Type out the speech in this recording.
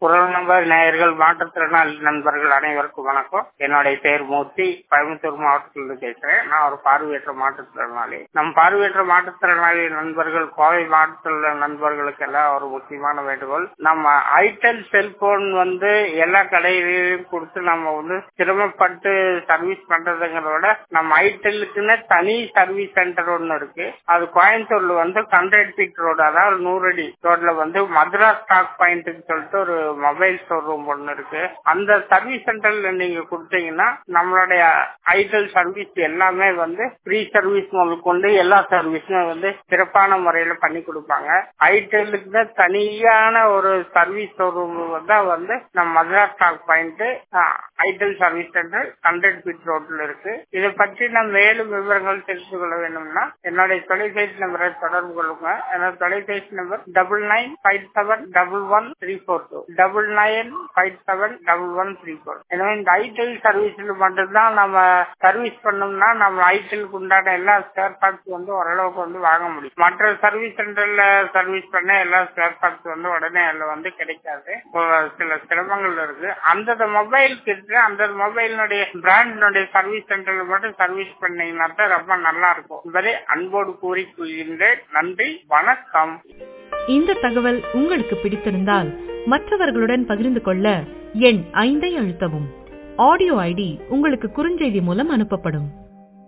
குரல் நம்பர் நேயர்கள் மாற்றுத்திறனாளி நண்பர்கள் அனைவருக்கும் வணக்கம் என்னுடைய பேர் மூர்த்தி கோயம்புத்தூர் மாவட்டத்திலிருந்து பேசுறேன் நான் ஒரு பார்வையற்ற மாற்றுத்திறனாளி நம் பார்வையற்ற மாற்றுத்திறனாளி நண்பர்கள் கோவை மாவட்டத்தில் நண்பர்களுக்கு எல்லாம் ஒரு முக்கியமான வேண்டுகோள் நம்ம ஐடெல் செல்போன் வந்து எல்லா கடையிலையும் கொடுத்து நம்ம வந்து சிரமப்பட்டு சர்வீஸ் பண்றதுங்கிறத விட நம்ம ஐடெல்லுக்குன்னு தனி சர்வீஸ் சென்டர் ஒன்னு இருக்கு அது கோயம்புத்தூர்ல வந்து ஹண்ட்ரட் ஃபீட் ரோடு அதாவது நூறு அடி ரோட்ல வந்து மதுரா ஸ்டாக் பாயிண்ட்னு சொல்லிட்டு ஒரு மொபைல் ஷோரூம் ஒன்னு இருக்கு அந்த சர்வீஸ் சென்டர்ல நீங்க கொடுத்தீங்கன்னா நம்மளுடைய ஐடல் சர்வீஸ் எல்லாமே வந்து ஃப்ரீ சர்வீஸ் கொண்டு எல்லா சர்வீஸுமே வந்து சிறப்பான முறையில பண்ணி கொடுப்பாங்க ஐடெலுக்கு தனியான ஒரு சர்வீஸ் ஷோரூம் தான் வந்து நம்ம Madura stock point itel service centre hundred feet ரோட்ல இருக்கு இதை பற்றி நான் மேலும் விவரங்கள் தெரிந்து கொள்ள வேண்டும்னா என்னுடைய தொலைபேசி நம்பரை தொடர்பு கொள்ளுங்க என்னோட தொலைபேசி number double nine five seven double one three four two double nine five seven double one three four எனவே இந்த ஐடெல் சர்வீஸ்ல மட்டும்தான் நம்ம சர்வீஸ் பண்ணோம்னா நம்ம ஐடெலுக்கு உண்டான எல்லா ஸ்பேர் பார்ட்ஸ் வந்து ஓரளவுக்கு வந்து வாங்க முடியும் மற்ற சர்வீஸ் சென்டர்ல சர்வீஸ் பண்ண எல்லா ஸ்பேர் பார்ட்ஸ் வந்து உடனே அதுல வந்து கிடைக்காது சில சிரமங்கள் இருக்கு அந்த மொபைல் கிட்ட அந்த மொபைலினுடைய பிராண்டினுடைய சர்வீஸ் சென்டர்ல மட்டும் சர்வீஸ் பண்ணீங்கன்னா தான் ரொம்ப நல்லா இருக்கும் என்பதை அன்போடு கூறி கூறுகின்றேன் நன்றி வணக்கம் இந்த தகவல் உங்களுக்கு பிடித்திருந்தால் மற்றவர்களுடன் பகிர்ந்து கொள்ள எண் ஐந்தை அழுத்தவும் ஆடியோ ஐடி உங்களுக்கு குறுஞ்செய்தி மூலம் அனுப்பப்படும்